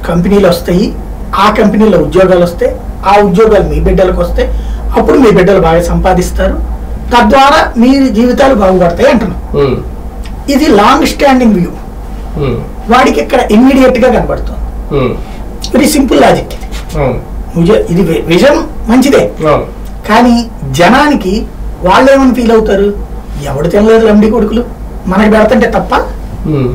కంపెనీలు వస్తాయి ఆ కంపెనీలో ఉద్యోగాలు వస్తాయి ఆ ఉద్యోగాలు మీ బిడ్డలకు వస్తాయి అప్పుడు మీ బిడ్డలు బాగా సంపాదిస్తారు తద్వారా మీ జీవితాలు బాగుపడతాయి అంటున్నాం ఉమ్, ఇది లాంగ్ స్టాండింగ్ వ్యూ ఉమ్, వాడికి ఇక్కడ ఇమ్మీడియట్ గా కనబడుతుంది ఉమ్, వెరీ సింపుల్ లాజిక్ ఇది అవును విజ- ఇది వి- విజన్ మంచిదే అవును కానీ జనానికి వాళ్ళు ఏమని ఫీల్ అవుతారు ఎవడు తినలేదు లంబడి కొడుకులు మనకి పెడుతుంటే తప్ప ఉమ్,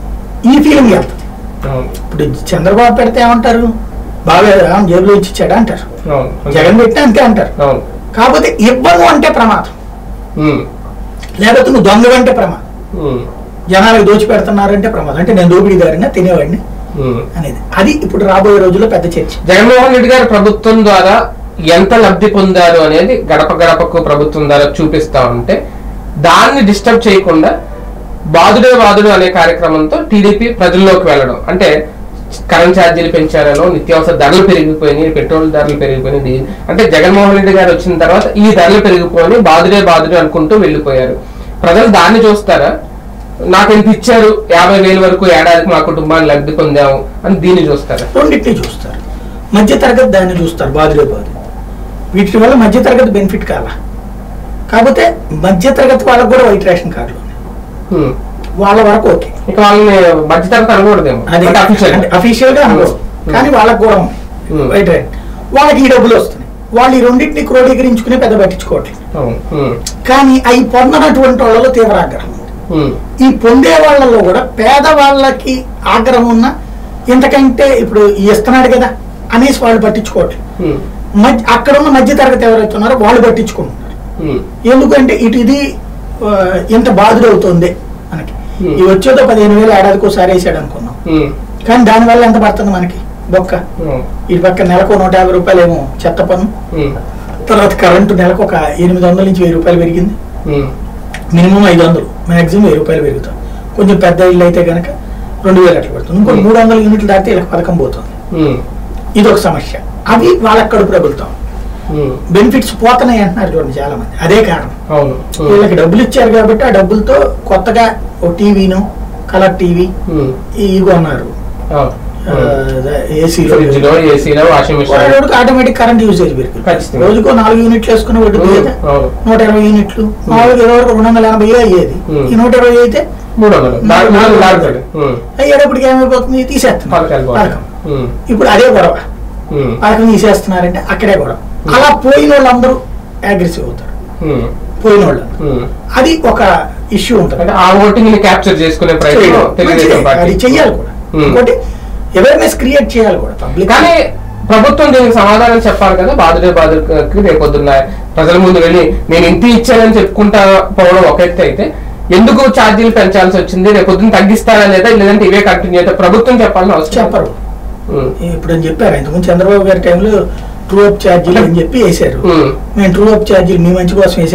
ఈ ఫీలింగ్ వెళ్తుంది అవును ఇప్పుడు చంద్రబాబు పెడితే ఏమంటారు బాగా ఆ, జేబులో ఇచ్చి ఇచ్చాడా అంటారు అవును జగన్ పెట్టినా అంతే అంటారు అవును కాకపోతే ఇవ్వను అంటే ప్రమాదం ఉమ్, లేకపోతే నువ్వు దొంగవంటే ప్రమాదం ఉమ్, జనాలకు దోచి పెడుతున్నారంటే ప్రమాదం అంటే నేను దోపిడీదారిన తినేవాడిని ఉమ్. అనేది అది ఇప్పుడు రాబోయే రోజుల్లో పెద్ద చర్చ జగన్మోహన్ రెడ్డి గారు ప్రభుత్వం ద్వారా ఎంత లబ్ధి పొందారు అనేది గడప గడపకు ప్రభుత్వం ద్వారా చూపిస్తా ఉంటే దాన్ని డిస్టర్బ్ చేయకుండా బాదుడే వాదుడు అనే కార్యక్రమంతో టీడీపీ ప్రజల్లోకి వెళ్ళడం అంటే కరెంట్ ఛార్జీలు పెంచారనో నిత్యావసర ధరలు పెరిగిపోయినాయి పెట్రోల్ ధరలు పెరిగిపోయినాయి డీ- అంటే జగన్మోహన్ రెడ్డి గారు వచ్చిన తర్వాత ఈ ధరలు పెరిగిపోయి బాదుడే బాదుడే అనుకుంటూ వెళ్ళిపోయారు ప్రజలు దాన్ని చూస్తారా నాకు ఎంత ఇచ్చారు యాభై వేల వరకు ఏడాదికి మా కుటుంబాన్ని లబ్ధి పొందాము అని దీన్ని చూస్తారా రెండింటినీ చూస్తారు మధ్య తరగతి దాన్ని చూస్తారు బాధలే బాధ వీటి వల్ల మధ్య తరగతి బెనిఫిట్ కాలా కాకపోతే మధ్య తరగతి వాళ్ళకు కూడా వైట్ రేషన్ కార్డులు ఉన్నాయి హ్మ్. వాళ్ళ వరకు ఓకే ఇక వాళ్ళని మధ్య తరగతి అనకూడదేమో అది అంటే official గా. అఫీషియల్ గా అనుకో కానీ వాళ్ళకు కూడా ఉంది Hmm. వైట్ రేషన్ వాళ్ళకి ఈ డబ్బులు వస్తున్నాయి వాళ్ళు ఈ రెండింటిని క్రోడీకరించుకుని పెద్ద పట్టించుకోవట్లేదు అవును. హ్మ్. కానీ అవి పొందనటువంటి వాళ్ళలో తీవ్ర ఆగ్రహం ఉంది హ్మ్. ఈ పొందే వాళ్ళలో కూడా పేదవాళ్ళకి ఆగ్రహం ఉన్న ఇంతకంటే ఇప్పుడు ఈ ఇస్తున్నాడు కదా అనేసి వాళ్ళు పట్టించుకోవట్లేదు హ్మ్. మధ్య అక్కడ ఉన్న మధ్య తరగతి ఎవరైతే ఉన్నారో వాళ్ళు పట్టించుకుంటున్నారు హ్మ్. ఎందుకంటే ఇటు ఇది ఆ, ఇంత బాధలు అవుతుంది మనకి Hmm. ఈ వచ్చేదో పదిహేను వేలు ఏడాదికి ఒకసారి వేసాడు అనుకున్నాం హ్మ్. కానీ దానివల్ల ఎంత పడుతుంది మనకి బొక్క అవును. ఇటు పక్క నెలకు నూట యాభై రూపాయలు ఏమో చెత్త పన్ను హ్మ్. తర్వాత కరెంటు నెలకు ఒక ఎనిమిది వందల నుంచి వెయ్యి రూపాయలు పెరిగింది హ్మ్. మినిమం ఐదు వందలు మాక్సిమం వెయ్యి రూపాయలు పెరుగుతాం కొంచెం పెద్ద ఇల్లు అయితే కనుక రెండు వేలు అట్లా పడుతుంది ఇంకో Hmm. మూడు వందల యూనిట్లు దాటితే ఇలా పథకం పోతుంది హ్మ్. ఇది ఒక సమస్య అవి వాళ్ళకి కడుపు రగులుతాం హ్మ్. బెనిఫిట్స్ పోతున్నాయి అంటున్నారు చూడండి చాలా మంది అదే కారణం అవును. హ్మ్. వీళ్ళకి డబ్బులు ఇచ్చారు కాబట్టి ఆ డబ్బులతో కొత్తగా ఓ టీవీను కలర్ టీవీ హ్మ్. ఇవి కొన్నారు అవును. హ్మ్. ఏసీలో ఫ్రిడ్జ్ లో ఏసీలో washing machine automatic current usage పెరుగుతుంది ఖచ్చితంగా. రోజుకో నాలుగు యూనిట్లు వేసుకుని వడ్డీ హ్మ్. అవును. నూట ఇరవై యూనిట్లు మామూలుగా ఇరవై వరకు రెండు వందల ఎనభై అయ్యేది Hmm. ఈ నూట ఇరవై అయితే మూడు వందలు దాని నాలుగు లాగుతాడు హ్మ్. అయ్యేటప్పటికి ఏమైపోతుంది తీసేస్తున్నారు పథకాలు బాగుంటాయి. పథకం హ్మ్. ఇప్పుడు అదే గొడవ హ్మ్. పథకం తీసేస్తున్నారంటే అక్కడే గొడవ అలా పోయిన వాళ్ళందరూ అగ్రెసివ్ అవుతారు హ్మ్. పోయిన వాళ్ళు హ్మ్. అది ఒక ఇష్యూ ఉంటుంది అంటే ఆ ఓటింగ్ ని క్యాప్చర్ చేసుకునే ప్రయత్నం చెయ్యాలి. మంచిదే. తెలుగుదేశం అది పార్టీ చెయ్యాలి కూడా Hmm. ఇంకోటి అవేర్నెస్ క్రియేట్ చేయాలి కూడా పబ్లిక్ కానీ ప్రభుత్వం దీనికి సమాధానం చెప్పాలి కదా బాధుడే బాధకి రేపొద్దున్న ప్రజల ముందు వెళ్ళి నేను ఇంటి ఇచ్చానని చెప్పుకుంటా పోవడం ఒక ఎత్తు అయితే ఎందుకు ఛార్జీలు పెంచాల్సి వచ్చింది రేపొద్దున తగ్గిస్తారా లేదా లేదంటే ఇవే కంటిన్యూ అయితే ప్రభుత్వం చెప్పాలని అవసరం చెప్పరు ఉమ్, ఇప్పుడు అని చెప్పారు ఇంతకుముందు చంద్రబాబు గారి టైంలో ట్రూ అప్ ఛార్జీలు అని చెప్పి వేశారు ఉమ్, మేము ట్రూ అప్ ఛార్జీలు మీ మంచి కోసం వేసాం